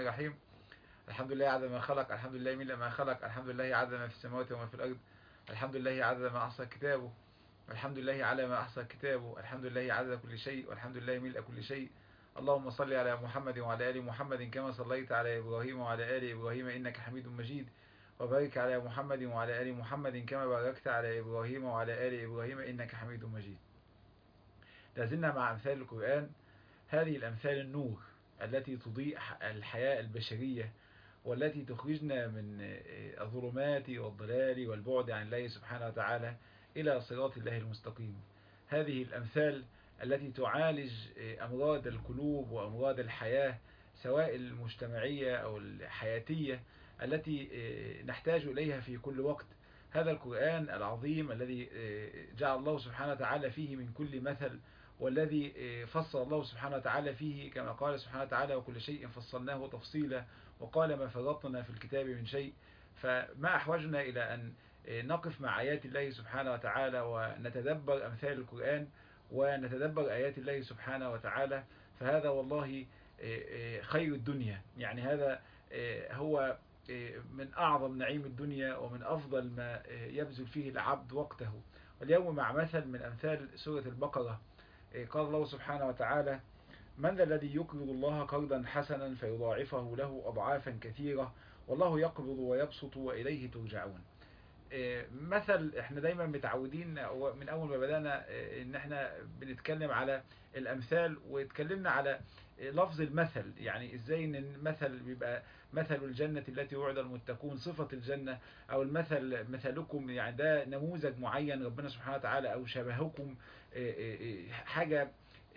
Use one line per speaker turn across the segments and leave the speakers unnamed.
الرحيم الحمد لله عدد ما خلق الحمد لله ملء ما خلق الحمد لله عدد ما في السماوات وما في الأرض الحمد لله عدد ما أحصى كتابه الحمد لله على ما أحصى كتابه الحمد لله عدد كل شيء والحمد لله ملء كل شيء اللهم صل على محمد وعلى آل محمد كما صليت على إبراهيم وعلى آل إبراهيم إنك حميد مجيد وبارك على محمد وعلى آل محمد كما باركت على إبراهيم وعلى آل إبراهيم إنك حميد مجيد لازلنا مع أمثال القرآن هذه الأمثال النور التي تضيء الحياة البشرية والتي تخرجنا من الظلمات والضلال والبعد عن الله سبحانه وتعالى إلى صراط الله المستقيم هذه الأمثال التي تعالج أمراض القلوب وأمراض الحياة سواء المجتمعية أو الحياتية التي نحتاج إليها في كل وقت هذا القرآن العظيم الذي جعل الله سبحانه وتعالى فيه من كل مثل والذي فصل الله سبحانه وتعالى فيه كما قال سبحانه وتعالى وكل شيء فصلناه تفصيلا وقال ما فرطنا في الكتاب من شيء فما أحوجنا إلى أن نقف مع آيات الله سبحانه وتعالى ونتدبر أمثال القرآن ونتدبر آيات الله سبحانه وتعالى فهذا والله خير الدنيا يعني هذا هو من أعظم نعيم الدنيا ومن أفضل ما يبذل فيه العبد وقته واليوم مع مثل من أمثال سورة البقرة قال الله سبحانه وتعالى من ذا الذي يقرض الله قرضا حسنا فيضاعفه له أضعافا كثيرة والله يقبض ويبسط وإليه ترجعون مثل احنا دايما متعودين من اول ما بدأنا ان احنا بنتكلم على الامثال واتكلمنا على لفظ المثل يعني ازاي ان المثل بيبقى مثل الجنة التي وعد المتقون صفة الجنة او المثل مثلكم يعني ده نموذج معين ربنا سبحانه وتعالى او شبهكم حاجة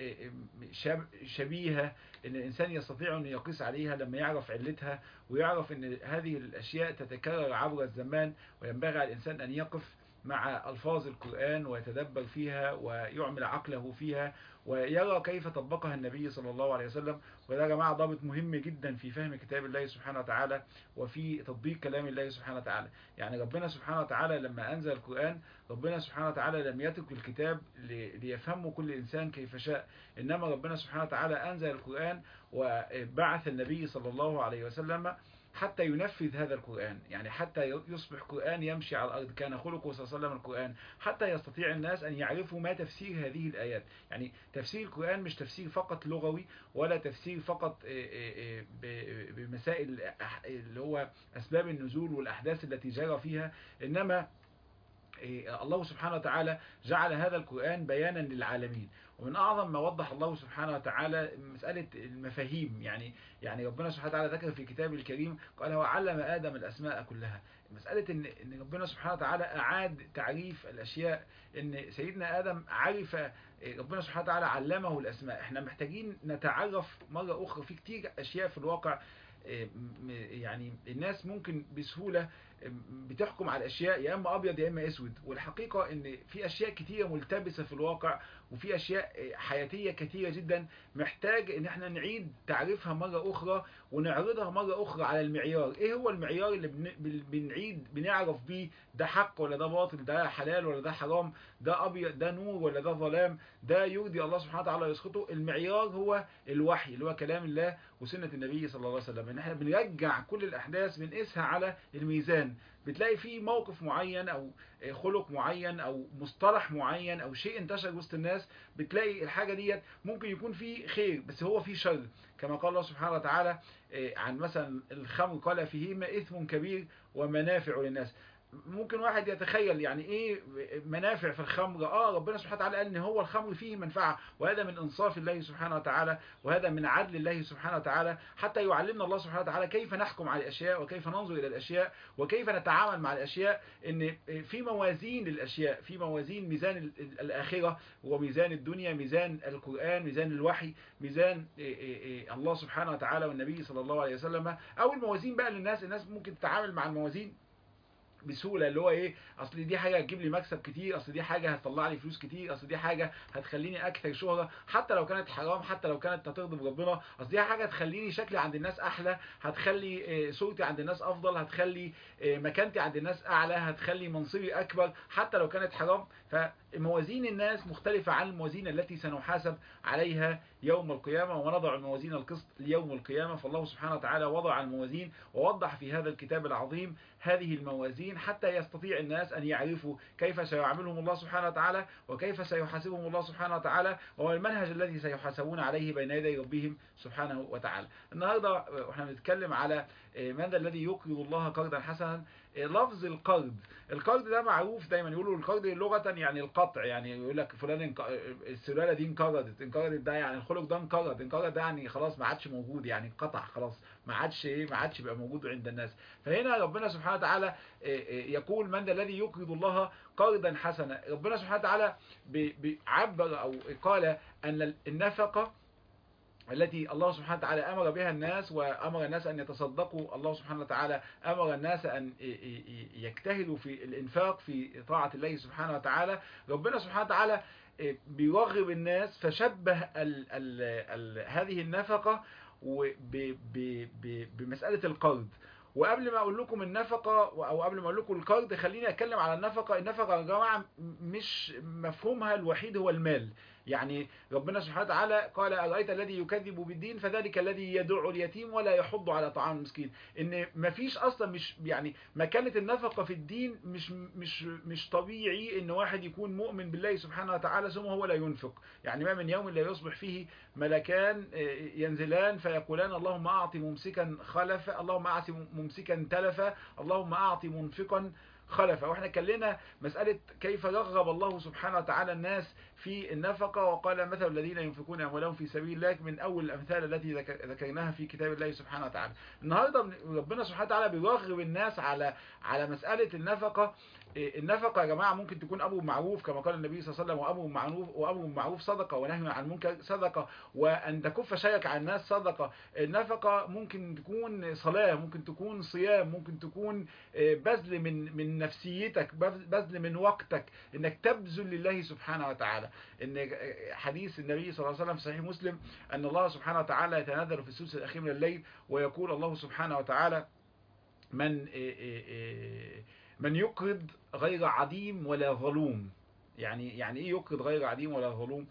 شبيهة ان الانسان يستطيع ان يقيس عليها لما يعرف علتها ويعرف ان هذه الاشياء تتكرر عبر الزمان وينبغي على الانسان ان يقف مع الفاظ القرآن ويتدبر فيها ويعمل عقله فيها ويرى كيف طبقها النبي صلى الله عليه وسلم وده يا جماعة ضابط مهم جدا في فهم كتاب الله سبحانه وتعالى وفي تطبيق كلام الله سبحانه وتعالى يعني ربنا سبحانه وتعالى لما أنزل القرآن ربنا سبحانه وتعالى لم يترك الكتاب ليفهمه كل إنسان كيف شاء إنما ربنا سبحانه وتعالى أنزل القرآن وبعث النبي صلى الله عليه وسلم حتى ينفذ هذا القرآن يعني حتى يصبح قرآن يمشي على الأرض كان خلقه صلى الله عليه وسلم القرآن حتى يستطيع الناس أن يعرفوا ما تفسير هذه الآيات يعني تفسير القرآن مش تفسير فقط لغوي ولا تفسير فقط بمسائل اللي هو أسباب النزول والأحداث التي جرى فيها إنما الله سبحانه وتعالى جعل هذا القرآن بيانا للعالمين ومن أعظم ما وضح الله سبحانه وتعالى مسألة المفاهيم يعني يعني ربنا سبحانه وتعالى ذكر في كتابه الكريم قال هو علم آدم الأسماء كلها مسألة إن, إن ربنا سبحانه وتعالى أعاد تعريف الأشياء إن سيدنا آدم عرف ربنا سبحانه وتعالى علمه الأسماء احنا محتاجين نتعرف مرة أخرى في كتير أشياء في الواقع يعني الناس ممكن بسهولة بتحكم على الاشياء يا اما ابيض يا اما اسود والحقيقة ان في اشياء كتيرة ملتبسة في الواقع وفي اشياء حياتية كتيرة جدا محتاج ان احنا نعيد تعريفها مرة اخرى ونعرضها مرة اخرى على المعيار ايه هو المعيار اللي بنعيد بنعرف بيه ده حق ولا ده باطل ده حلال ولا ده حرام ده ابيض ده نور ولا ده ظلام ده يرضي الله سبحانه وتعالى يسخطه المعيار هو الوحي اللي هو كلام الله وسنة النبي صلى الله عليه وسلم ان احنا بنرجع كل الاحداث بنقيسها على الميزان بتلاقي في موقف معين او خلق معين او مصطلح معين او شيء انتشر وسط الناس بتلاقي الحاجة ديت ممكن يكون فيه خير بس هو فيه شر كما قال الله سبحانه وتعالى عن مثلا الخمر قال فيهما اثم كبير ومنافع للناس ممكن واحد يتخيل يعني ايه منافع في الخمر اه ربنا سبحانه وتعالى قال ان هو الخمر فيه منفعة وهذا من انصاف الله سبحانه وتعالى وهذا من عدل الله سبحانه وتعالى حتى يعلمنا الله سبحانه وتعالى كيف نحكم على الاشياء وكيف ننظر الى الاشياء وكيف نتعامل مع الاشياء ان في موازين للاشياء في موازين ميزان الاخرة وميزان الدنيا ميزان القرآن ميزان الوحي ميزان الله سبحانه وتعالى والنبي صلى الله عليه وسلم او الموازين بقى للناس الناس ممكن تتعامل مع الموازين بسهوله اللي هو ايه اصل دي حاجه هتجيب لي مكسب كتير اصل دي حاجه هتطلع لي فلوس كتير اصل دي حاجه هتخليني اكثر شهره حتى لو كانت حرام حتى لو كانت هتغضب ربنا اصل دي حاجه هتخليني شكلي عند الناس احلى هتخلي صورتي عند الناس افضل هتخلي مكانتي عند الناس اعلى هتخلي منصبي اكبر حتى لو كانت حرام موازين الناس مختلفة عن الموازين التي سنحاسب عليها يوم القيامة ونضع الموازين القسط ليوم القيامة فالله سبحانه وتعالى وضع الموازين ووضح في هذا الكتاب العظيم هذه الموازين حتى يستطيع الناس أن يعرفوا كيف سيعاملهم الله سبحانه وتعالى وكيف سيحاسبهم الله سبحانه وتعالى وما المنهج الذي سيحاسبون عليه بين يدي ربهم سبحانه وتعالى النهاردة احنا بنتكلم على من ذا الذي يقرض الله قرضا حسنا لفظ القرض القرض ده معروف دايما يقولوا القرض لغة يعني القطع يعني يقول لك فلان انق... السلالة دي انقرضت انقرضت ده يعني الخلق ده انقرض انقرض ده يعني خلاص ما عادش موجود يعني انقطع خلاص ما عادش ايه ما عادش بقى موجود عند الناس فهنا ربنا سبحانه وتعالى يقول من ذا الذي يقرض الله قرضا حسنا ربنا سبحانه وتعالى بيعبر او قال ان النفقه التي الله سبحانه وتعالى أمر بها الناس وأمر الناس أن يتصدقوا الله سبحانه وتعالى أمر الناس أن يجتهدوا في الإنفاق في طاعة الله سبحانه وتعالى ربنا سبحانه وتعالى بيرغب الناس فشبه ال ال ال هذه النفقة بمسألة القرض وقبل ما اقول لكم النفقة او قبل ما اقول لكم القرض خليني اتكلم على النفقة النفقة يا جماعة مش مفهومها الوحيد هو المال يعني ربنا سبحانه وتعالى قال أرأيت الذي يكذب بالدين فذلك الذي يدع اليتيم ولا يحض على طعام المسكين ان مفيش اصلا مش يعني مكانة النفقة في الدين مش مش مش طبيعي ان واحد يكون مؤمن بالله سبحانه وتعالى ثم هو لا ينفق يعني ما من يوم لا يصبح فيه ملكان ينزلان فيقولان اللهم اعط ممسكا خلفا اللهم اعط ممسكا تلفا اللهم اعط منفقا خلفا واحنا اتكلمنا مسألة كيف رغب الله سبحانه وتعالى الناس في النفقة وقال مثل الذين ينفقون أموالهم في سبيل الله من أول الأمثال التي ذكرناها في كتاب الله سبحانه وتعالى النهاردة ربنا سبحانه وتعالى بيرغب الناس على على مسألة النفقة النفقة يا جماعة ممكن تكون أمر معروف كما قال النبي صلى الله عليه وسلم وأمر معروف وأمر معروف صدقة ونهي عن المنكر صدقة وأن تكف شيك عن الناس صدقة النفقة ممكن تكون صلاة ممكن تكون صيام ممكن تكون بذل من من نفسيتك بذل من وقتك إنك تبذل لله سبحانه وتعالى إن حديث النبي صلى الله عليه وسلم في صحيح مسلم أن الله سبحانه وتعالى يتنازل في الثلث الأخير من الليل ويقول الله سبحانه وتعالى من من يقرض غير عديم ولا ظلوم يعني يعني ايه يقرض غير عديم ولا ظلوم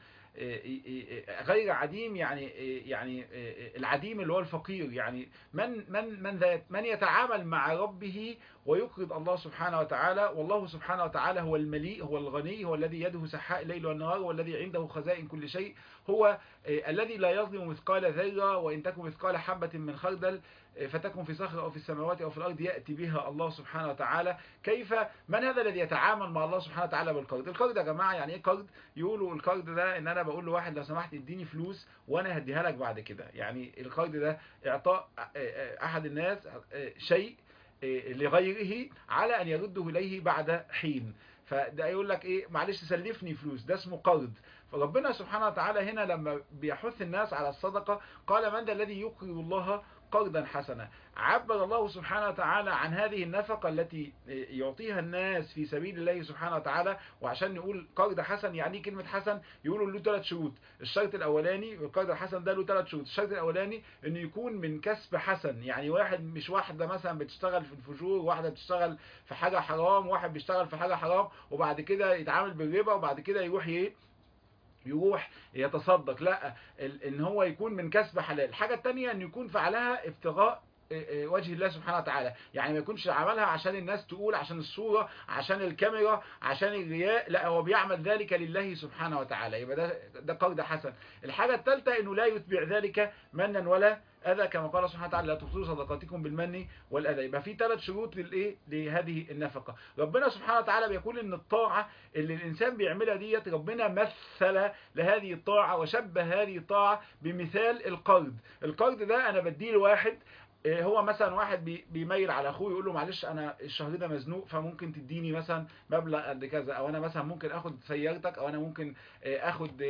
غير عديم يعني يعني العديم اللي هو الفقير يعني من من من ذات من يتعامل مع ربه ويقرض الله سبحانه وتعالى والله سبحانه وتعالى هو المليء هو الغني هو الذي يده سحاء الليل والنهار والذي عنده خزائن كل شيء هو الذي لا يظلم مثقال ذرة وإن تكن مثقال حبة من خردل فتكن في صخرة أو في السماوات أو في الأرض يأتي بها الله سبحانه وتعالى كيف من هذا الذي يتعامل مع الله سبحانه وتعالى بالقرض القرض يا جماعة يعني ايه قرض يقولوا القرض ده ان انا بقول لواحد لو سمحت اديني فلوس وانا هديها لك بعد كده يعني القرض ده اعطاء احد الناس شيء لغيره على ان يرده اليه بعد حين فده يقول لك ايه معلش سلفني فلوس ده اسمه قرض فربنا سبحانه وتعالى هنا لما بيحث الناس على الصدقة قال من ذا الذي يقرض الله قرضا حسنا عبر الله سبحانه وتعالى عن هذه النفقة التي يعطيها الناس في سبيل الله سبحانه وتعالى وعشان نقول قرض حسن يعني كلمة حسن يقولوا له ثلاث شروط الشرط الأولاني القرض الحسن ده له ثلاث شروط الشرط الأولاني انه يكون من كسب حسن يعني واحد مش واحدة مثلا بتشتغل في الفجور واحدة بتشتغل في حاجة حرام واحد بيشتغل في حاجة حرام وبعد كده يتعامل بالربا وبعد كده يروح ايه يروح يتصدق لا ان هو يكون من كسب حلال الحاجة التانية ان يكون فعلها ابتغاء وجه الله سبحانه وتعالى يعني ما يكونش عملها عشان الناس تقول عشان الصورة عشان الكاميرا عشان الرياء لا هو بيعمل ذلك لله سبحانه وتعالى يبقى ده ده قرض حسن الحاجة الثالثة انه لا يتبع ذلك منا ولا اذى كما قال سبحانه وتعالى لا تبطلوا صدقاتكم بالمن والاذى يبقى في ثلاث شروط للايه لهذه النفقه ربنا سبحانه وتعالى بيقول ان الطاعه اللي الانسان بيعملها ديت ربنا مثل لهذه الطاعه وشبه هذه الطاعه بمثال القرض القرض ده انا بديه لواحد هو مثلا واحد بيميل على اخوه يقول له معلش انا الشهر ده مزنوق فممكن تديني مثلا مبلغ قد كذا او انا مثلا ممكن اخد سيارتك او انا ممكن اخد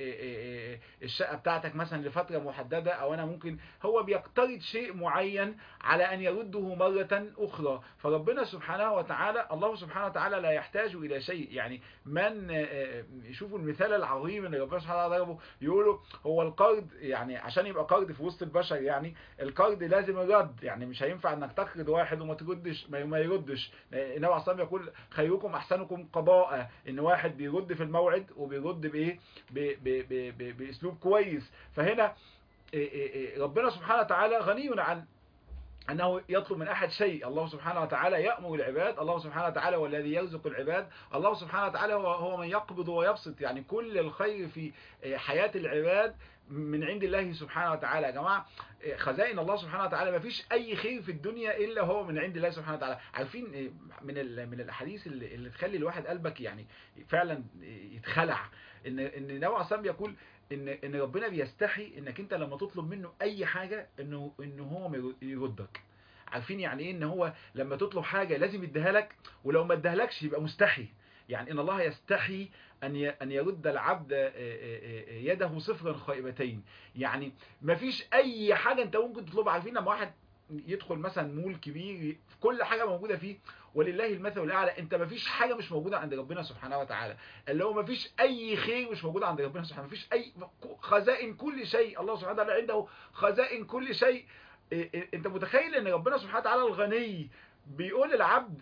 الشقه بتاعتك مثلا لفتره محدده او انا ممكن هو بيقترض شيء معين على ان يرده مره اخرى فربنا سبحانه وتعالى الله سبحانه وتعالى لا يحتاج الى شيء يعني من يشوفوا المثال العظيم اللي ربنا سبحانه وتعالى ضربه يقولوا هو القرض يعني عشان يبقى قرض في وسط البشر يعني القرض لازم الرد يعني مش هينفع انك تقرض واحد وما تردش ما ما يردش النبي عليه الصلاه يقول خيركم احسنكم قضاء ان واحد بيرد في الموعد وبيرد بايه ب- ب- ب- ب- باسلوب كويس فهنا إيه إيه إيه ربنا سبحانه وتعالى غني عن أنه يطلب من أحد شيء الله سبحانه وتعالى يأمر العباد الله سبحانه وتعالى هو الذي يرزق العباد الله سبحانه وتعالى هو, هو من يقبض ويبسط يعني كل الخير في حياة العباد من عند الله سبحانه وتعالى يا جماعة خزائن الله سبحانه وتعالى ما فيش أي خير في الدنيا إلا هو من عند الله سبحانه وتعالى عارفين من من الأحاديث اللي, اللي تخلي الواحد قلبك يعني فعلا يتخلع إن إن نوع عصام يقول ان ان ربنا بيستحي انك انت لما تطلب منه اي حاجه انه ان هو ما يردك عارفين يعني ايه ان هو لما تطلب حاجه لازم يديها لك ولو ما ادهالكش يبقى مستحي يعني ان الله يستحي ان ان يرد العبد يده صفرا خائبتين يعني ما فيش اي حاجه انت ممكن تطلبها عارفين لما واحد يدخل مثلا مول كبير كل حاجه موجوده فيه ولله المثل الاعلى انت ما فيش حاجه مش موجوده عند ربنا سبحانه وتعالى اللي هو ما فيش اي خير مش موجود عند ربنا سبحانه ما فيش اي خزائن كل شيء الله سبحانه وتعالى عنده خزائن كل شيء انت متخيل ان ربنا سبحانه وتعالى الغني بيقول للعبد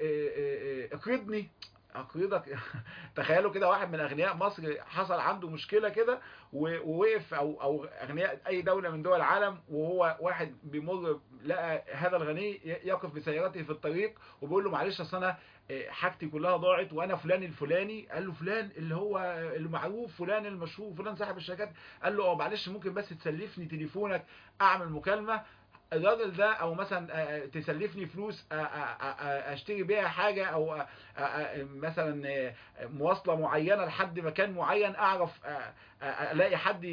اقرضني اقرضك تخيلوا كده واحد من اغنياء مصر حصل عنده مشكله كده ووقف او او اغنياء اي دوله من دول العالم وهو واحد بيمر لقى هذا الغني يقف بسيارته في الطريق وبيقول له معلش اصل انا حاجتي كلها ضاعت وانا فلان الفلاني قال له فلان اللي هو المعروف فلان المشهور فلان صاحب الشركات قال له اه معلش ممكن بس تسلفني تليفونك اعمل مكالمه الراجل ده او مثلا تسلفني فلوس اشتري بيها حاجة او مثلا مواصلة معينة لحد مكان معين اعرف الاقي حد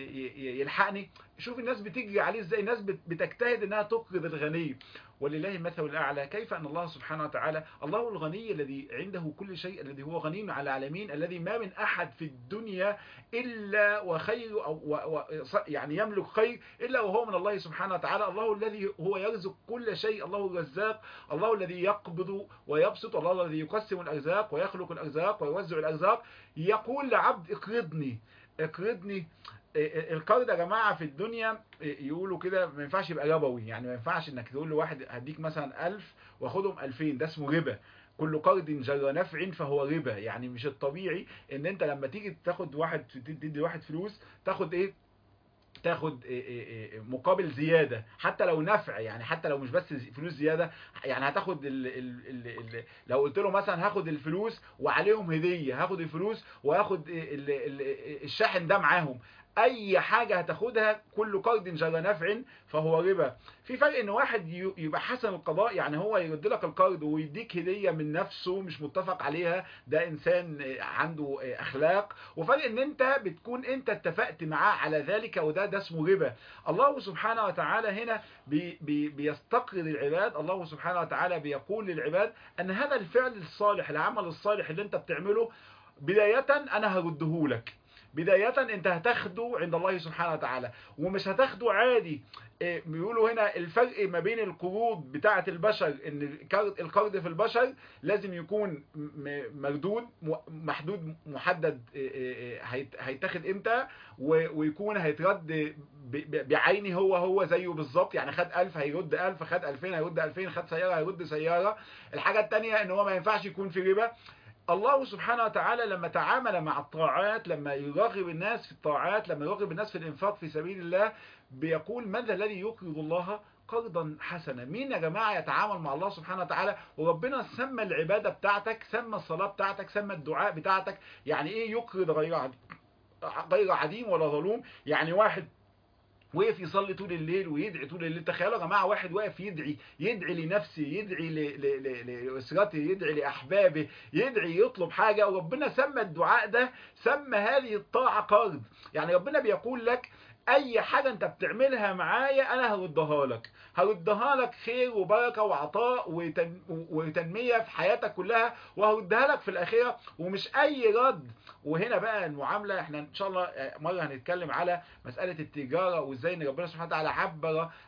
يلحقني شوف الناس بتجري عليه ازاي الناس بتجتهد انها تقرض الغني ولله المثل الاعلى كيف ان الله سبحانه وتعالى الله الغني الذي عنده كل شيء الذي هو غني على العالمين الذي ما من احد في الدنيا الا وخير او و و يعني يملك خير الا وهو من الله سبحانه وتعالى الله الذي هو يرزق كل شيء الله الرزاق الله الذي يقبض ويبسط الله الذي يقسم الارزاق ويخلق الارزاق ويوزع الارزاق يقول لعبد اقرضني اقرضني القرض يا جماعة في الدنيا يقولوا كده ما ينفعش يبقى ربوي يعني ما ينفعش انك تقول لواحد هديك مثلا 1000 واخدهم 2000 ده اسمه ربا كل قرض جر نفع فهو ربا يعني مش الطبيعي ان انت لما تيجي تاخد واحد تدي واحد فلوس تاخد ايه تاخد مقابل زيادة حتى لو نفع يعني حتى لو مش بس فلوس زيادة يعني هتاخد ال ال ال ال لو قلت له مثلا هاخد الفلوس وعليهم هدية هاخد الفلوس وهاخد ال ال الشاحن ده معاهم اي حاجة هتاخدها كل قرض جر نفع فهو ربا في فرق ان واحد يبقى حسن القضاء يعني هو يرد لك القرض ويديك هدية من نفسه مش متفق عليها ده انسان عنده اخلاق وفرق ان انت بتكون انت اتفقت معاه على ذلك وده ده اسمه ربا الله سبحانه وتعالى هنا بي بي بيستقرض العباد الله سبحانه وتعالى بيقول للعباد ان هذا الفعل الصالح العمل الصالح اللي انت بتعمله بداية انا هرده لك بداية انت هتاخده عند الله سبحانه وتعالى ومش هتاخده عادي بيقولوا هنا الفرق ما بين القروض بتاعة البشر ان القرض في البشر لازم يكون مردود محدود محدد هيتاخد امتى ويكون هيترد بعينه هو هو زيه بالظبط يعني خد 1000 هيرد 1000 خد 2000 هيرد 2000 خد سيارة هيرد سيارة الحاجة التانية ان هو ما ينفعش يكون في ربا الله سبحانه وتعالى لما تعامل مع الطاعات لما يراغب الناس في الطاعات لما يراغب الناس في الانفاق في سبيل الله بيقول من ذا الذي يقرض الله قرضا حسنا مين يا جماعة يتعامل مع الله سبحانه وتعالى وربنا سمى العبادة بتاعتك سمى الصلاة بتاعتك سمى الدعاء بتاعتك يعني ايه يقرض غير غير عديم ولا ظلوم يعني واحد وقف يصلي طول الليل ويدعي طول الليل تخيلوا يا جماعه واحد واقف يدعي يدعي لنفسه يدعي لاسرته يدعي لاحبابه يدعي يطلب حاجه وربنا سمى الدعاء ده سمى هذه الطاعه قرض يعني ربنا بيقول لك اي حاجة انت بتعملها معايا انا هردها لك هردها لك خير وبركة وعطاء وتن... وتنمية في حياتك كلها وهردها لك في الاخرة ومش اي رد وهنا بقى المعاملة احنا ان شاء الله مرة هنتكلم على مسألة التجارة وازاي ان ربنا سبحانه وتعالى عبر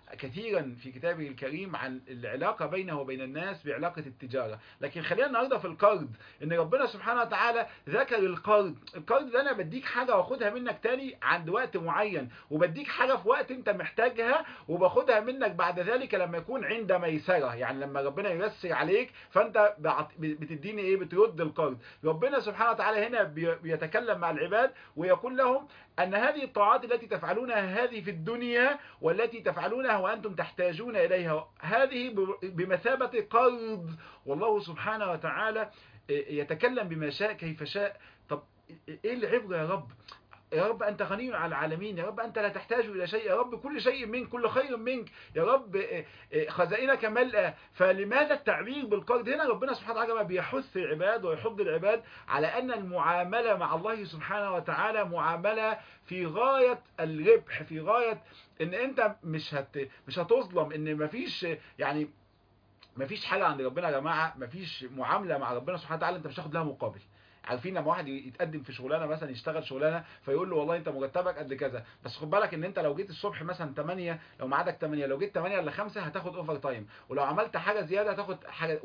كثيرا في كتابه الكريم عن العلاقة بينه وبين الناس بعلاقة التجارة لكن خلينا النهاردة في القرض ان ربنا سبحانه وتعالى ذكر القرض القرض ده انا بديك حاجة واخدها منك تاني عند وقت معين وبديك حاجة في وقت انت محتاجها وباخدها منك بعد ذلك لما يكون عند ميسرة يعني لما ربنا ييسر عليك فانت بتديني ايه بترد القرض ربنا سبحانه وتعالى هنا بيتكلم مع العباد ويقول لهم أن هذه الطاعات التي تفعلونها هذه في الدنيا والتي تفعلونها وأنتم تحتاجون إليها هذه بمثابة قرض والله سبحانه وتعالى يتكلم بما شاء كيف شاء طب إيه العبرة يا رب يا رب أنت غني على العالمين يا رب أنت لا تحتاج إلى شيء يا رب كل شيء منك كل خير منك يا رب خزائنك ملأة فلماذا التعبير بالقرض هنا ربنا سبحانه وتعالى بيحث العباد ويحض العباد على أن المعاملة مع الله سبحانه وتعالى معاملة في غاية الربح في غاية ان انت مش هت مش هتظلم ان مفيش يعني مفيش حاجة عند ربنا يا جماعة مفيش معاملة مع ربنا سبحانه وتعالى انت مش هتاخد لها مقابل عارفين لما واحد يتقدم في شغلانه مثلا يشتغل شغلانه فيقول له والله انت مرتبك قد كذا بس خد بالك ان انت لو جيت الصبح مثلا 8 لو ميعادك 8 لو جيت 8 ل 5 هتاخد اوفر تايم ولو عملت حاجه زياده هتاخد حاجه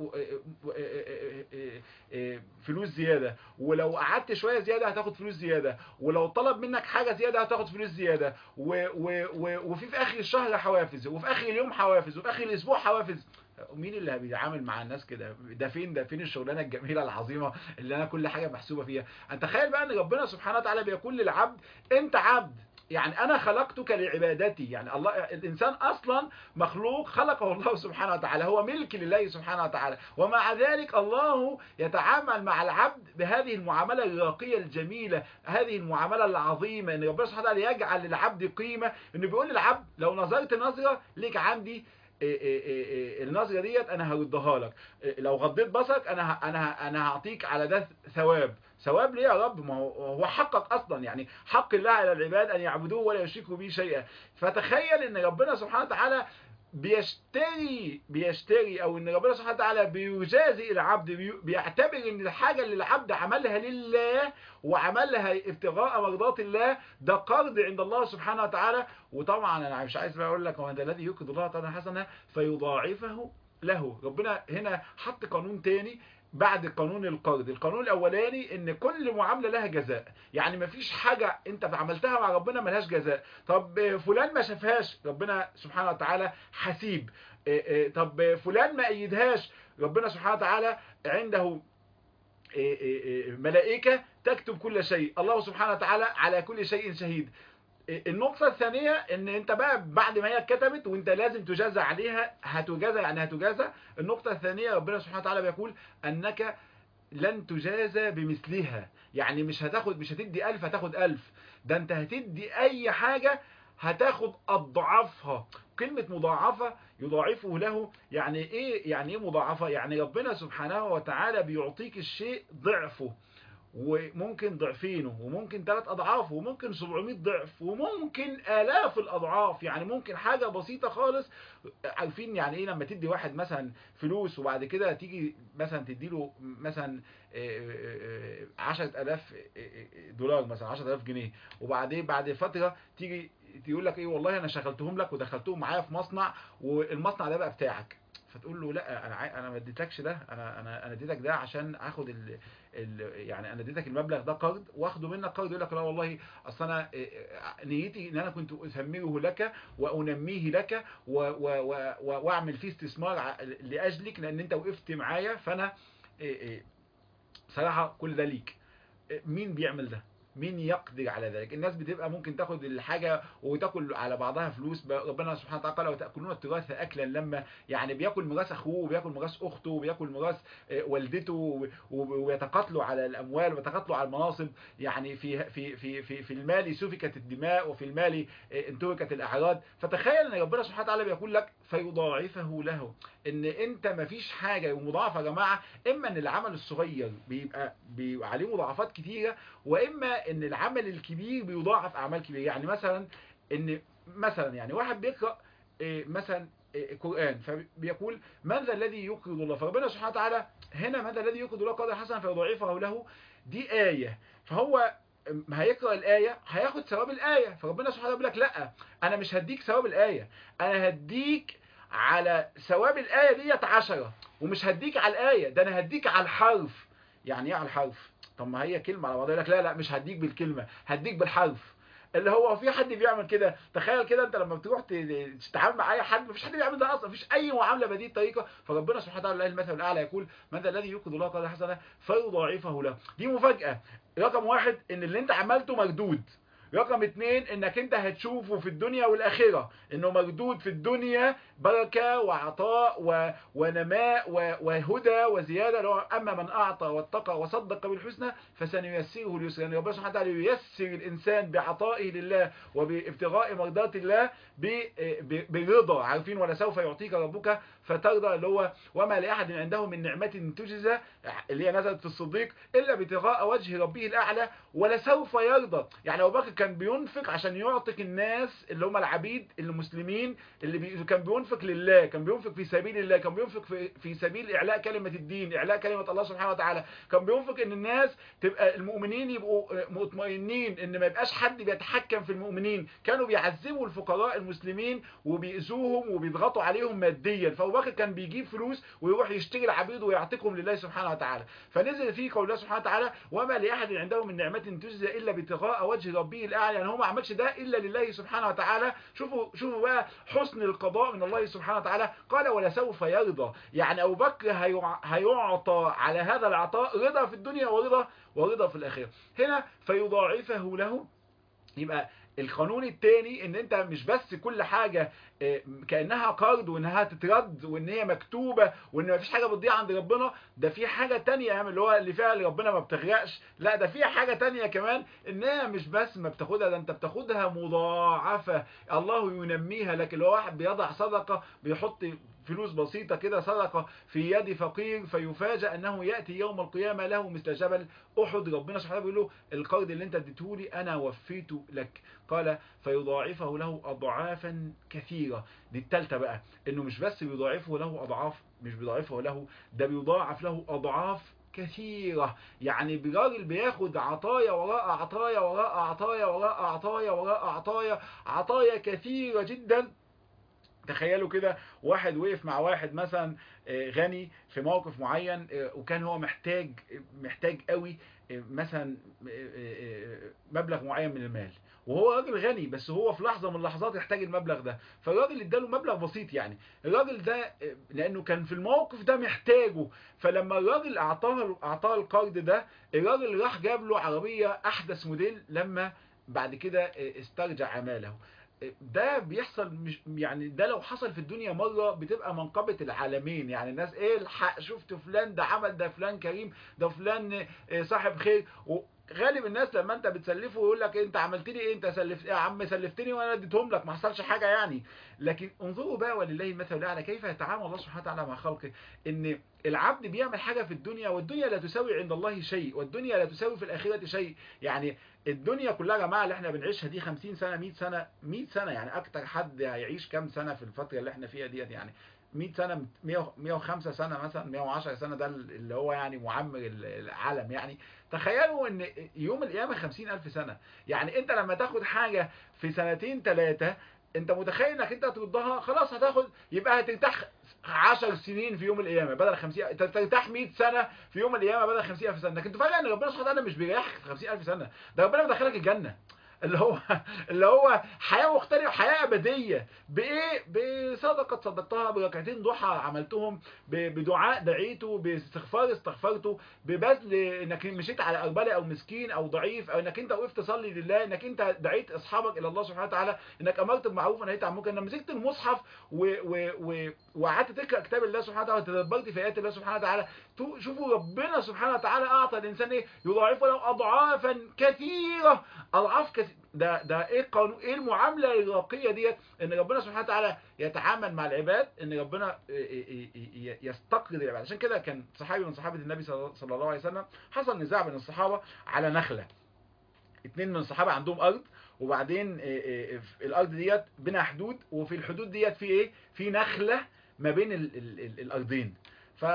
فلوس زياده ولو قعدت شويه زياده هتاخد فلوس زياده ولو طلب منك حاجه زياده هتاخد فلوس زياده و و و وفي في اخر الشهر حوافز وفي اخر اليوم حوافز وفي اخر الاسبوع حوافز مين اللي بيتعامل مع الناس كده ده فين ده فين الشغلانه الجميله العظيمه اللي انا كل حاجه محسوبه فيها انت تخيل بقى ان ربنا سبحانه وتعالى بيقول للعبد انت عبد يعني انا خلقتك لعبادتي يعني الله الانسان اصلا مخلوق خلقه الله سبحانه وتعالى هو ملك لله سبحانه وتعالى ومع ذلك الله يتعامل مع العبد بهذه المعامله الراقيه الجميله هذه المعامله العظيمه ان ربنا سبحانه وتعالى يجعل للعبد قيمه انه بيقول للعبد لو نظرت نظره ليك عندي إيه إيه إيه النظره ديت انا هردها لك لو غضيت بصرك انا انا انا هعطيك على ده ثواب ثواب ليه يا رب ما هو هو حقك اصلا يعني حق الله على العباد ان يعبدوه ولا يشركوا به شيئا فتخيل ان ربنا سبحانه وتعالى بيشتري بيشتري او ان ربنا سبحانه وتعالى بيجازي العبد بيعتبر ان الحاجه اللي العبد عملها لله وعملها ابتغاء مرضات الله ده قرض عند الله سبحانه وتعالى وطبعا انا مش عايز بقى اقول لك هو ده الذي يقرض الله تعالى حسنه فيضاعفه له ربنا هنا حط قانون تاني بعد قانون القرض القانون الاولاني ان كل معامله لها جزاء يعني مفيش حاجه انت عملتها مع ربنا ملهاش جزاء طب فلان ما شافهاش ربنا سبحانه وتعالى حسيب طب فلان ما ايدهاش ربنا سبحانه وتعالى عنده ملائكه تكتب كل شيء الله سبحانه وتعالى على كل شيء شهيد النقطة الثانية ان انت بقى بعد ما هي اتكتبت وانت لازم تجازى عليها هتجازى يعني هتجازى النقطة الثانية ربنا سبحانه وتعالى بيقول انك لن تجازى بمثلها يعني مش هتاخد مش هتدي ألف هتاخد ألف ده انت هتدي اي حاجة هتاخد اضعافها كلمة مضاعفة يضاعفه له يعني ايه يعني ايه مضاعفة يعني ربنا سبحانه وتعالى بيعطيك الشيء ضعفه وممكن ضعفينه وممكن ثلاث اضعاف وممكن 700 ضعف وممكن الاف الاضعاف يعني ممكن حاجة بسيطة خالص عارفين يعني ايه لما تدي واحد مثلا فلوس وبعد كده تيجي مثلا تديله مثلا 10000 دولار مثلا 10000 جنيه وبعدين بعد فترة تيجي تقول لك ايه والله انا شغلتهم لك ودخلتهم معايا في مصنع والمصنع ده بقى بتاعك فتقول له لا انا انا ما اديتكش ده انا انا انا اديتك ده عشان اخد ال ال يعني انا اديتك المبلغ ده قرض واخده منك قرض يقول لك لا والله اصل انا نيتي ان انا كنت اثمره لك وانميه لك واعمل فيه استثمار لاجلك لان انت وقفت معايا فانا صراحه كل ده ليك مين بيعمل ده مين يقدر على ذلك الناس بتبقى ممكن تاخد الحاجة وتاكل على بعضها فلوس ربنا سبحانه وتعالى قال وتأكلون التراث أكلا لما يعني بياكل ميراث أخوه وبياكل ميراث أخته وبياكل ميراث والدته ويتقاتلوا على الأموال ويتقاتلوا على المناصب يعني في في في في في المال سفكت الدماء وفي المال انتهكت الأعراض فتخيل ان ربنا سبحانه وتعالى بيقول لك فيضاعفه له ان انت مفيش حاجة مضاعفة يا جماعة اما ان العمل الصغير بيبقى, بيبقى عليه مضاعفات كتيرة واما ان العمل الكبير بيضاعف اعمال كبيرة يعني مثلا ان مثلا يعني واحد بيقرأ مثلا قرآن فبيقول من ذا الذي يقرض الله فربنا سبحانه وتعالى هنا من ذا الذي يقرض الله قدر حسنا فيضاعفه له دي آية فهو ما هيقرا الايه هياخد ثواب الايه فربنا سبحانه وتعالى بيقول لك لا انا مش هديك ثواب الايه انا هديك على ثواب الايه ديت عشرة ومش هديك على الايه ده انا هديك على الحرف يعني ايه على الحرف طب ما هي كلمه على بعضها يقول لك لا لا مش هديك بالكلمه هديك بالحرف اللي هو في حد بيعمل كده تخيل كده انت لما بتروح ت- تتعامل مع اي حد مفيش حد بيعمل ده اصلا مفيش اي معامله بهذه الطريقه فربنا سبحانه وتعالى له المثل الاعلى يقول من ذا الذي يقرض الله قرضا حسنا فيضاعفه له دي مفاجاه رقم واحد ان اللي انت عملته مردود رقم اتنين انك انت هتشوفه في الدنيا والاخره انه مردود في الدنيا بركه وعطاء و... ونماء و... وهدى وزياده لو اما من اعطى واتقى وصدق بالحسنى فسنيسره اليسرى يعني ربنا سبحانه وتعالى ييسر الانسان بعطائه لله وبابتغاء مرضات الله ب... ب... برضا عارفين ولا سوف يعطيك ربك فترضى اللي هو وما لاحد عنده من نعمه تجزى اللي هي نزلت في الصديق الا ابتغاء وجه ربه الاعلى ولسوف يرضى يعني ابو بكر كان بينفق عشان يعطك الناس اللي هم العبيد المسلمين اللي بي... كان بينفق لله كان بينفق في سبيل الله كان بينفق في, في سبيل اعلاء كلمه الدين اعلاء كلمه الله سبحانه وتعالى كان بينفق ان الناس تبقى المؤمنين يبقوا مطمئنين ان ما يبقاش حد بيتحكم في المؤمنين كانوا بيعذبوا الفقراء المسلمين وبيأذوهم وبيضغطوا عليهم ماديا فابو بكر كان بيجيب فلوس ويروح يشتري العبيد ويعتقهم لله سبحانه وتعالى فنزل فيه قول الله سبحانه وتعالى وما لاحد عنده من نعمه تجزى الا ابتغاء وجه ربه الاعلى يعني هو ما عملش ده الا لله سبحانه وتعالى شوفوا شوفوا بقى حسن القضاء من الله سبحانه وتعالى قال ولسوف يرضى يعني ابو بكر هيع- هيعطى على هذا العطاء رضا في الدنيا ورضا ورضا في الاخره هنا فيضاعفه له يبقى القانون التاني ان انت مش بس كل حاجة آه، كأنها قرض وانها تترد وان هي مكتوبة وان مفيش حاجة بتضيع عند ربنا ده في حاجة تانية يعني اللي هو اللي فيها اللي ربنا ما بتغرقش لا ده فيها حاجة تانية كمان انها مش بس ما بتاخدها ده انت بتاخدها مضاعفة الله ينميها لك اللي هو واحد بيضع صدقة بيحط فلوس بسيطة كده صدقة في يد فقير فيفاجأ أنه يأتي يوم القيامة له مثل جبل أحد ربنا سبحانه بيقول له القرض اللي أنت اديته لي أنا وفيته لك قال فيضاعفه له أضعافا كثيرة دي التالتة بقى إنه مش بس بيضاعفه له أضعاف مش بيضاعفه له ده بيضاعف له أضعاف كثيرة يعني راجل بياخد عطايا وراء عطايا وراء عطايا وراء عطايا وراء عطايا عطايا كثيرة جدا تخيلوا كده واحد وقف مع واحد مثلا آه، غني في موقف معين آه، وكان هو محتاج محتاج قوي آه، مثلا آه، آه، مبلغ معين من المال وهو راجل غني بس هو في لحظه من اللحظات يحتاج المبلغ ده فالراجل اداله مبلغ بسيط يعني الراجل ده آه، لانه كان في الموقف ده محتاجه فلما الراجل اعطاه اعطاه القرض ده الراجل راح جاب له عربيه احدث موديل لما بعد كده آه، استرجع عماله ده بيحصل مش يعني ده لو حصل في الدنيا مرة بتبقى منقبة العالمين يعني الناس ايه الحق شفت فلان ده عمل ده فلان كريم ده فلان آه، صاحب خير وغالب الناس لما انت بتسلفه يقول لك انت عملت لي ايه انت سلفت يا عم سلفتني وانا اديتهم لك ما حصلش حاجة يعني لكن انظروا بقى ولله المثل الاعلى كيف يتعامل الله سبحانه وتعالى مع خلقه ان العبد بيعمل حاجة في الدنيا والدنيا لا تساوي عند الله شيء والدنيا لا تساوي في الآخرة شيء يعني الدنيا كلها يا جماعة اللي احنا بنعيشها دي 50 سنة 100 سنة 100 سنة يعني أكتر حد هيعيش كام سنة في الفترة اللي احنا فيها ديت يعني 100 سنة 100 105 سنة مثلا 110 سنة ده اللي هو يعني معمر العالم يعني تخيلوا ان يوم القيامة 50 ألف سنة يعني انت لما تاخد حاجة في سنتين ثلاثة انت متخيل انك انت هتردها خلاص هتاخد يبقى هترتاح 10 سنين في يوم القيامه بدل 50 انت ترتاح 100 سنه في يوم القيامه بدل 50000 سنه لكن انت فاهم ان ربنا سبحانه وتعالى مش بيريحك في 50000 سنه ده ربنا بيدخلك الجنه اللي هو اللي هو حياه مختلفه حياه ابديه بايه بصدقه صدقتها بركعتين ضحى عملتهم ب- بدعاء دعيته باستغفار استغفرته ببذل انك مشيت على اربله او مسكين او ضعيف او انك انت وقفت تصلي لله انك انت دعيت اصحابك الى الله سبحانه وتعالى انك امرت بالمعروف ونهيت عن المنكر انك مسكت المصحف و و و وقعدت تقرا كتاب الله سبحانه وتعالى وتدبرت في ايات الله سبحانه وتعالى تو- شوفوا ربنا سبحانه وتعالى اعطى الانسان ايه يضاعفه له اضعافا كثيره اضعاف كثيره ده ده ايه القانون ايه المعامله الراقيه ديت ان ربنا سبحانه وتعالى يتعامل مع العباد ان ربنا ي- ي- ي- يستقرض العباد عشان كده كان صحابي من صحابه النبي صلى صلى الله عليه وسلم حصل نزاع بين الصحابه على نخله اتنين من الصحابه عندهم ارض وبعدين إيه إيه في الارض ديت بينها حدود وفي الحدود ديت في ايه في نخله ما بين ال ال ال الارضين ف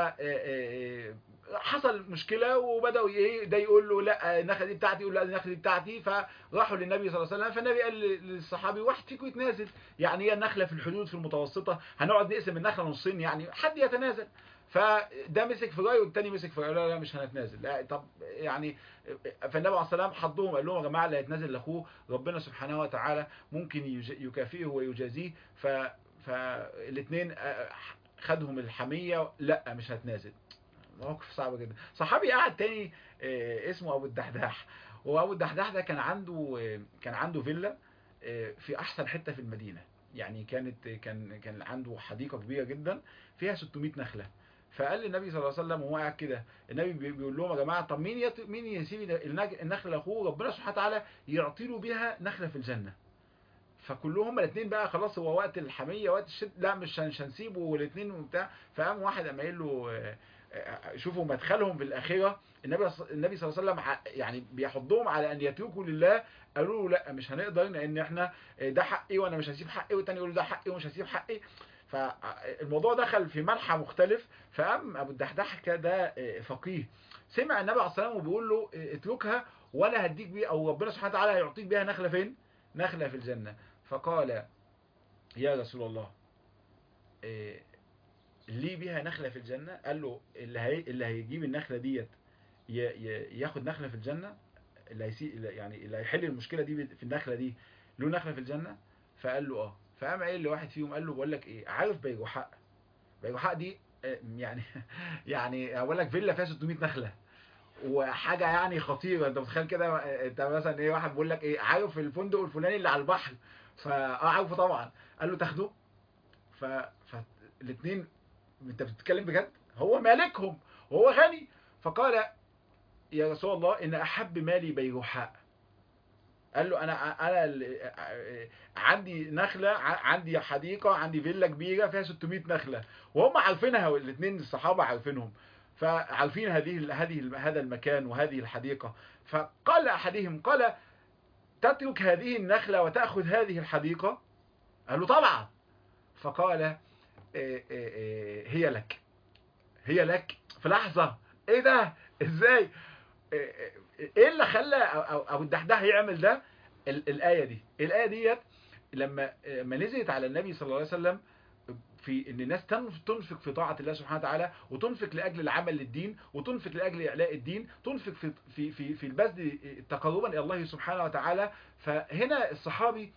حصل مشكله وبداوا ايه ده يقول له لا النخله دي بتاعتي يقول لا النخله دي بتاعتي فراحوا للنبي صلى الله عليه وسلم فالنبي قال للصحابي واحد فيكم يتنازل يعني هي النخله في الحدود في المتوسطه هنقعد نقسم النخله نصين يعني حد يتنازل فده مسك في رايه والتاني مسك في رايه لا لا مش هنتنازل لا طب يعني فالنبي عليه السلام حضهم قال لهم يا جماعه اللي هيتنازل لاخوه ربنا سبحانه وتعالى ممكن يكافئه ويجازيه ف فالاثنين خدهم الحميه لا مش هتنازل موقف صعب جدا صحابي قاعد تاني اسمه ابو الدحداح وابو الدحداح ده كان عنده كان عنده فيلا في احسن حته في المدينه يعني كانت كان كان عنده حديقه كبيره جدا فيها 600 نخله فقال للنبي صلى الله عليه وسلم وهو قاعد كده النبي بيقول لهم يا جماعه طب مين يت... مين يسيب النخله لاخوه ربنا سبحانه وتعالى يعطي له بيها نخله في الجنه فكلهم الاثنين بقى خلاص هو وقت الحميه وقت الشد لا مش مش هنسيبه والاثنين وبتاع فقام واحد قام قايل له شوفوا مدخلهم في الاخره النبي النبي صلى الله عليه وسلم يعني بيحضهم على ان يتركوا لله قالوا له لا مش هنقدر لان احنا ده حقي وانا مش هسيب حقي والتاني يقول ده حقي ومش هسيب حقي فالموضوع دخل في منحى مختلف فقام ابو الدحداح ده فقيه سمع النبي عليه الصلاه والسلام وبيقول له اتركها ولا هديك بيها او ربنا سبحانه وتعالى هيعطيك بيها نخله فين نخله في الجنه فقال يا رسول الله ليه بيها نخله في الجنه قال له اللي هي اللي هيجيب النخله ديت ياخد نخله في الجنه اللي هيسي يعني اللي هيحل المشكله دي في النخله دي له نخله في الجنه فقال له اه فقام قايل لواحد فيهم قال له بقول لك ايه عارف بيجوحاء بيجوحاء دي يعني يعني اقول لك فيلا فيها 600 نخله وحاجه يعني خطيره انت متخيل كده انت مثلا ايه واحد بيقول لك ايه عارف الفندق الفلاني اللي على البحر فاه عارفه طبعا قال له تاخده ف فالاثنين انت بتتكلم بجد هو مالكهم وهو غني فقال يا رسول الله ان احب مالي بيروحاء قال له انا انا عندي نخله عندي حديقه عندي فيلا كبيره فيها 600 نخله وهم عارفينها الاثنين الصحابه عارفينهم فعارفين هذه هذه هذا المكان وهذه الحديقه فقال احدهم قال تترك هذه النخله وتاخذ هذه الحديقه قال له طبعا فقال هي لك هي لك في لحظه ايه ده ازاي ايه اللي خلى ابو الدحداح يعمل ده الايه دي الايه ديت لما ما نزلت على النبي صلى الله عليه وسلم في ان الناس تنفق في طاعه الله سبحانه وتعالى وتنفق لاجل العمل للدين وتنفق لاجل اعلاء الدين تنفق في في في في البذل تقربا الى الله سبحانه وتعالى فهنا الصحابي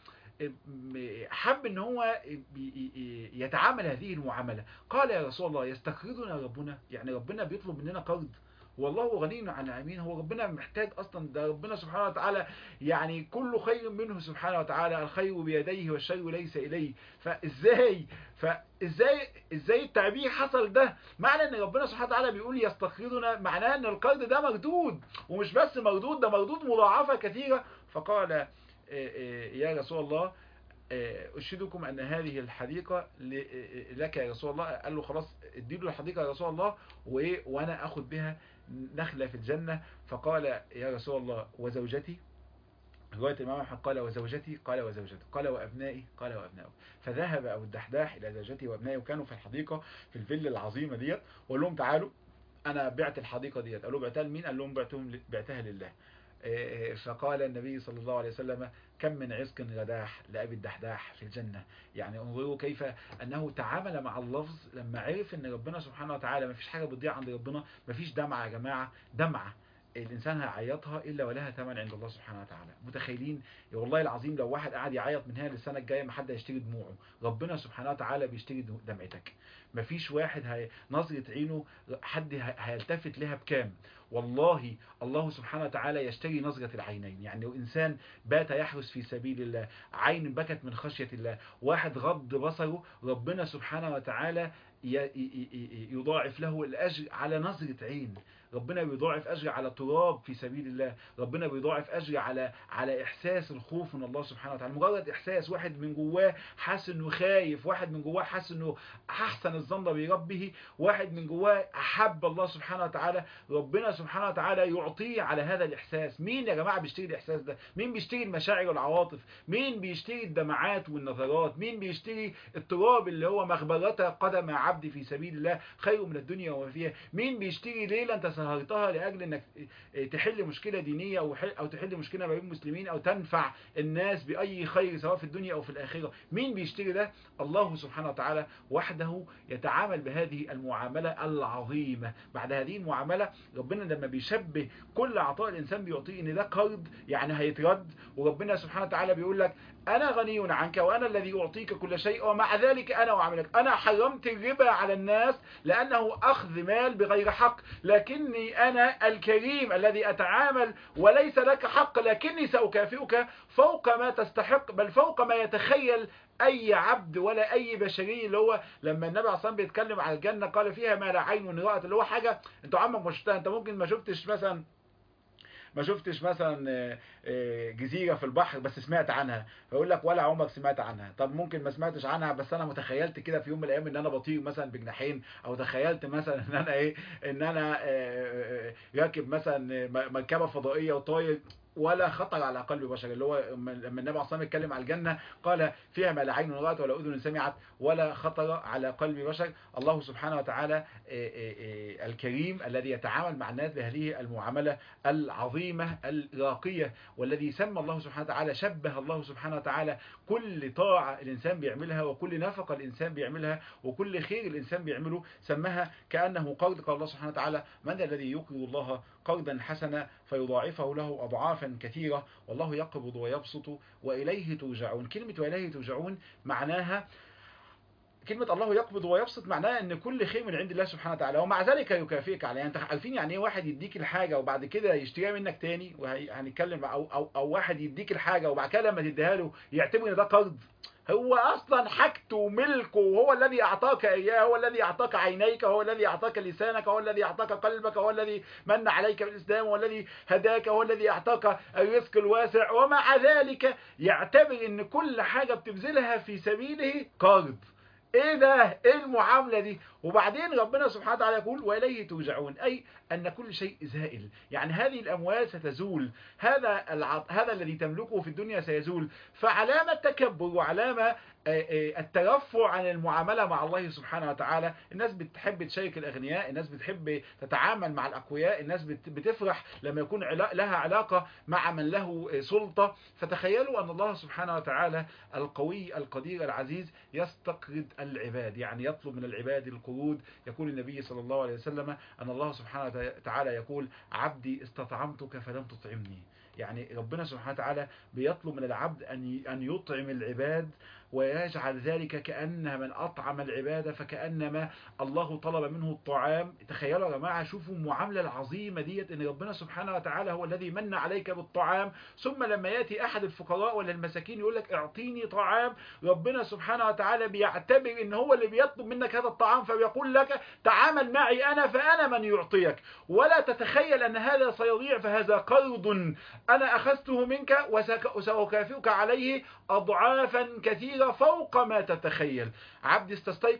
حب ان هو يتعامل هذه المعامله قال يا رسول الله يستقرضنا ربنا يعني ربنا بيطلب مننا قرض والله غني عن العالمين هو ربنا محتاج اصلا ده ربنا سبحانه وتعالى يعني كل خير منه سبحانه وتعالى الخير بيديه والشر ليس اليه فازاي فازاي ازاي التعبير حصل ده معنى ان ربنا سبحانه وتعالى بيقول يستقرضنا معناه ان القرض ده مردود ومش بس مردود ده مردود مضاعفه كثيره فقال يا رسول الله أشهدكم أن هذه الحديقة لك يا رسول الله قال له خلاص اديله الحديقة يا رسول الله وأنا أخذ بها نخلة في الجنة فقال يا رسول الله وزوجتي رواية الإمام أحمد قال وزوجتي قال وزوجته قال وأبنائي قال وأبنائه فذهب أبو الدحداح إلى زوجته وأبنائه وكانوا في الحديقة في الفيلا العظيمة ديت وقال لهم تعالوا أنا بعت الحديقة ديت قالوا بعتها لمين قال لهم بعتهم بعتها لله فقال النبي صلى الله عليه وسلم كم من عزق غداح لأبي الدحداح في الجنة يعني انظروا كيف أنه تعامل مع اللفظ لما عرف أن ربنا سبحانه وتعالى ما فيش حاجة بتضيع عند ربنا ما فيش دمعة يا جماعة دمعة الإنسان هيعيطها إلا ولها ثمن عند الله سبحانه وتعالى متخيلين يا والله العظيم لو واحد قاعد يعيط من هنا للسنة الجاية ما حد هيشتري دموعه ربنا سبحانه وتعالى بيشتري دمعتك مفيش واحد هي... نظرة عينه حد هيلتفت لها بكام والله الله سبحانه وتعالى يشتري نظرة العينين يعني لو إنسان بات يحرس في سبيل الله عين بكت من خشية الله واحد غض بصره ربنا سبحانه وتعالى يضاعف له الأجر على نظرة عين ربنا بيضاعف أجر على تراب في سبيل الله ربنا بيضاعف أجر على على إحساس الخوف من الله سبحانه وتعالى مجرد إحساس واحد من جواه حاسس إنه خايف واحد من جواه حاسس إنه أحسن الظن بربه واحد من جواه أحب الله سبحانه وتعالى ربنا سبحانه وتعالى يعطيه على هذا الإحساس مين يا جماعة بيشتري الإحساس ده مين بيشتري المشاعر والعواطف مين بيشتري الدمعات والنظرات مين بيشتري التراب اللي هو مغبرة قدم عبد العبد في سبيل الله خير من الدنيا وما فيها مين بيشتري ليلة انت سهرتها لأجل انك تحل مشكلة دينية أو أو تحل مشكلة ما بين المسلمين أو تنفع الناس بأي خير سواء في الدنيا أو في الآخرة مين بيشتري ده الله سبحانه وتعالى وحده يتعامل بهذه المعاملة العظيمة بعد هذه المعاملة ربنا لما بيشبه كل عطاء الإنسان بيعطيه ان ده قرض يعني هيترد وربنا سبحانه وتعالى بيقول لك أنا غني عنك وأنا الذي أعطيك كل شيء ومع ذلك أنا أعاملك أنا حرمت الربا على الناس لأنه أخذ مال بغير حق لكني أنا الكريم الذي أتعامل وليس لك حق لكني سأكافئك فوق ما تستحق بل فوق ما يتخيل اي عبد ولا اي بشري اللي هو لما النبي عليه الصلاه بيتكلم على الجنه قال فيها ما لا عين رأت اللي هو حاجه انت عمرك ما شفتها انت ممكن ما شفتش مثلا ما شفتش مثلا جزيرة في البحر بس سمعت عنها فيقول لك ولا عمرك سمعت عنها طب ممكن ما سمعتش عنها بس انا متخيلت كده في يوم من الايام ان انا بطير مثلا بجناحين او تخيلت مثلا ان انا ايه ان انا راكب مثلا مركبة فضائية وطاير ولا خطر على قلب بشر اللي هو لما النبي عليه الصلاه يتكلم على الجنه قال فيها ما لا عين رأت ولا اذن سمعت ولا خطر على قلب بشر الله سبحانه وتعالى الكريم الذي يتعامل مع الناس بهذه المعامله العظيمه الراقيه والذي سمى الله سبحانه وتعالى شبه الله سبحانه وتعالى كل طاعه الانسان بيعملها وكل نفقه الانسان بيعملها وكل خير الانسان بيعمله سماها كانه قرض قال الله سبحانه وتعالى من الذي يقرض الله قرضا حسنا فيضاعفه له أضعافا كثيرة والله يقبض ويبسط وإليه ترجعون كلمة وإليه ترجعون معناها كلمة الله يقبض ويبسط معناها ان كل خير من عند الله سبحانه وتعالى ومع ذلك يكافئك عليه انت عارفين يعني ايه واحد يديك الحاجة وبعد كده يشتريها منك تاني وهنتكلم او, أو, او واحد يديك الحاجة وبعد كده لما تديها له يعتبر ان ده قرض هو اصلا حاجته وملكه وهو الذي اعطاك اياه هو الذي اعطاك عينيك هو الذي اعطاك لسانك هو الذي اعطاك قلبك هو الذي من عليك بالاسلام هو الذي هداك هو الذي اعطاك الرزق الواسع ومع ذلك يعتبر ان كل حاجة بتبذلها في سبيله قرض ايه ده ايه المعاملة دي وبعدين ربنا سبحانه وتعالى يقول واليه ترجعون اي ان كل شيء زائل يعني هذه الاموال ستزول هذا الع... هذا الذي تملكه في الدنيا سيزول فعلامة التكبر وعلامة الترفع عن المعاملة مع الله سبحانه وتعالى الناس بتحب تشارك الأغنياء الناس بتحب تتعامل مع الأقوياء الناس بتفرح لما يكون لها علاقة مع من له سلطة فتخيلوا أن الله سبحانه وتعالى القوي القدير العزيز يستقرض العباد يعني يطلب من العباد القروض يقول النبي صلى الله عليه وسلم أن الله سبحانه وتعالى يقول عبدي استطعمتك فلم تطعمني يعني ربنا سبحانه وتعالى بيطلب من العبد أن أن يطعم العباد ويجعل ذلك كأن من أطعم العبادة فكأنما الله طلب منه الطعام تخيلوا يا جماعة شوفوا المعاملة العظيمة ديت ان ربنا سبحانه وتعالى هو الذي من عليك بالطعام ثم لما يأتي أحد الفقراء ولا المساكين يقول لك اعطيني طعام ربنا سبحانه وتعالى بيعتبر ان هو اللي بيطلب منك هذا الطعام فبيقول لك تعامل معي أنا فأنا من يعطيك ولا تتخيل أن هذا سيضيع فهذا قرض أنا أخذته منك وسأكافئك عليه أضعافا كثيرة فوق ما تتخيل عبدي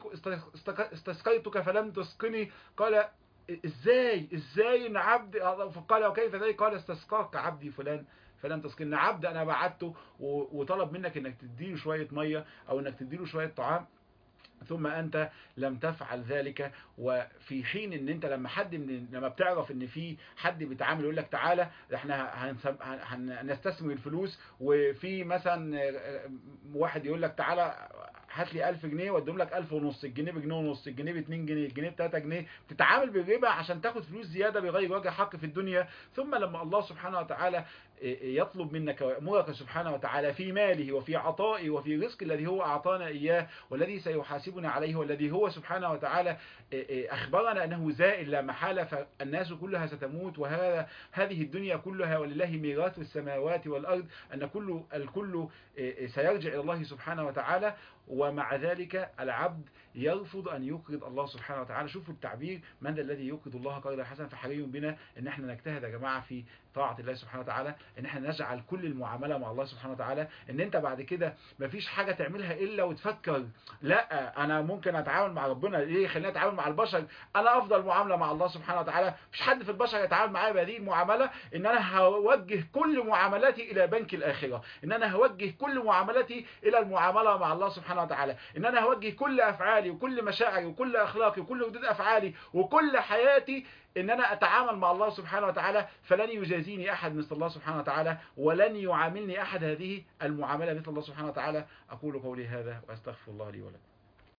استسقيتك فلم تسقني قال ازاي ازاي ان عبد قال وكيف ذلك قال استسقاك عبدي فلان فلم تسقني عبد انا بعته وطلب منك انك تديله شوية مية او انك تديله شوية طعام ثم انت لم تفعل ذلك وفي حين ان انت لما حد من لما بتعرف ان في حد بيتعامل يقول لك تعالى احنا هنستثمر الفلوس وفي مثلا واحد يقول لك تعالى هات لي 1000 جنيه واديهم لك 1000 ونص الجنيه بجنيه ونص الجنيه ب 2 جنيه الجنيه ب 3 جنيه بتتعامل بالربا عشان تاخد فلوس زياده بغير وجه حق في الدنيا ثم لما الله سبحانه وتعالى يطلب منك ويأمرك سبحانه وتعالى في ماله وفي عطائه وفي الرزق الذي هو أعطانا إياه والذي سيحاسبنا عليه والذي هو سبحانه وتعالى أخبرنا أنه زائل لا محالة فالناس كلها ستموت وهذا هذه الدنيا كلها ولله ميراث السماوات والأرض أن كل الكل سيرجع إلى الله سبحانه وتعالى ومع ذلك العبد يرفض أن يقرض الله سبحانه وتعالى شوفوا التعبير من الذي يقرض الله قرضا حسنا فحري بنا ان احنا نجتهد يا جماعة في طاعة الله سبحانه وتعالى ان احنا نجعل كل المعاملة مع الله سبحانه وتعالى ان انت بعد كده مفيش حاجة تعملها الا وتفكر لا انا ممكن اتعامل مع ربنا ليه خليني اتعامل مع البشر انا افضل معاملة مع الله سبحانه وتعالى مفيش حد في البشر يتعامل معايا بهذه المعاملة ان انا هوجه كل معاملاتي الى بنك الاخرة ان انا هوجه كل معاملاتي الى المعاملة مع الله سبحانه وتعالى ان انا هوجه كل افعالي احوالي وكل مشاعري وكل اخلاقي وكل ردود افعالي وكل حياتي ان انا اتعامل مع الله سبحانه وتعالى فلن يجازيني احد مثل الله سبحانه وتعالى ولن يعاملني احد هذه المعامله مثل الله سبحانه وتعالى اقول قولي هذا واستغفر الله لي ولكم